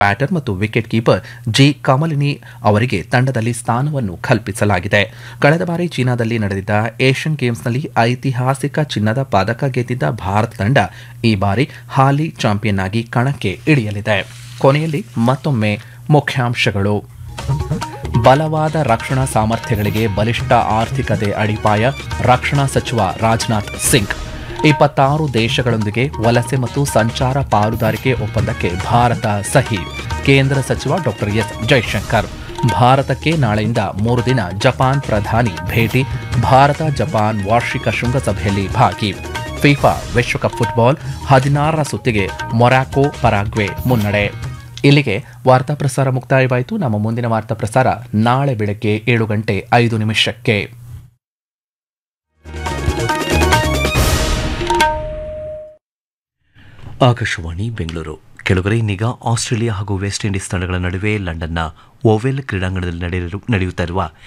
batter ಮತ್ತು wicket keeper G Kamalini ಅವರಿಗೆ ತಂಡದಲ್ಲಿ ಸ್ಥಾನವನ್ನು ಕಲ್ಪಿಸಲಾಗಿದೆ ಕಳೆದ ಬಾರಿ ಚೀನಾದಲ್ಲಿ ನಡೆದಿದ್ದ ಏಷ್ಯನ್ ಗೇಮ್ಸ್ನಲ್ಲಿ ಐತಿಹಾಸಿಕ ಚಿನ್ನದ ಪದಕ ಗೆದ್ದಿದ್ದ ಭಾರತ ತಂಡ ಈ ಬಾರಿ ಹಾಲಿ ಚಾಂಪಿಯನ್ ಆಗಿ ಕಣಕ್ಕೆ ಇಳಿಯಲಿದೆ ಕೊನೆಯಲ್ಲಿ ಮತ್ತೊಮ್ಮೆ ಮುಖ್ಯಾಂಶಗಳು ಬಲವಾದ ರಕ್ಷಣಾ ಸಾಮರ್ಥ್ಯಗಳಿಗೆ ಬಲಿಷ್ಠ ಆರ್ಥಿಕತೆ ಅಡಿಪಾಯ ರಕ್ಷಣಾ ಸಚಿವ ರಾಜನಾಥ್ ಸಿಂಗ್ ಇಪ್ಪತ್ತಾರು ದೇಶಗಳೊಂದಿಗೆ ವಲಸೆ ಮತ್ತು ಸಂಚಾರ ಪಾಲುದಾರಿಕೆ ಒಪ್ಪಂದಕ್ಕೆ ಭಾರತ ಸಹಿ ಕೇಂದ್ರ ಸಚಿವ ಡಾಕ್ಟರ್ ಎಸ್ ಜೈಶಂಕರ್ ಭಾರತಕ್ಕೆ ನಾಳೆಯಿಂದ ಮೂರು ದಿನ ಜಪಾನ್ ಪ್ರಧಾನಿ ಭೇಟಿ ಭಾರತ ಜಪಾನ್ ವಾರ್ಷಿಕ ಶೃಂಗಸಭೆಯಲ್ಲಿ ಭಾಗಿ ಫಿಫಾ ವಿಶ್ವಕಪ್ ಫುಟ್ಬಾಲ್ ಹದಿನಾರರ ಸುತ್ತಿಗೆ ಮೊರಾಕೊ ಪರಾಗ್ವೆ ಮುನ್ನಡೆ ಇಲ್ಲಿಗೆ ವಾರ್ತಾ ಪ್ರಸಾರ ಮುಕ್ತಾಯವಾಯಿತು ನಮ್ಮ ಮುಂದಿನ ವಾರ್ತಾ ಪ್ರಸಾರ ನಾಳೆ ಬೆಳಗ್ಗೆ ಏಳು ಗಂಟೆ ಐದು ನಿಮಿಷಕ್ಕೆ ಆಕಾಶವಾಣಿ ಬೆಂಗಳೂರು ಕೆಲವರೇ ಇನ್ನೀಗ ಆಸ್ಟ್ರೇಲಿಯಾ ಹಾಗೂ ವೆಸ್ಟ್ ಇಂಡೀಸ್ ತಂಡಗಳ ನಡುವೆ ಲಂಡನ್ನ ಓವೆಲ್ ಕ್ರೀಡಾಂಗಣದಲ್ಲಿ ನಡೆಯಲು ನಡೆಯುತ್ತಾ ಇರುವ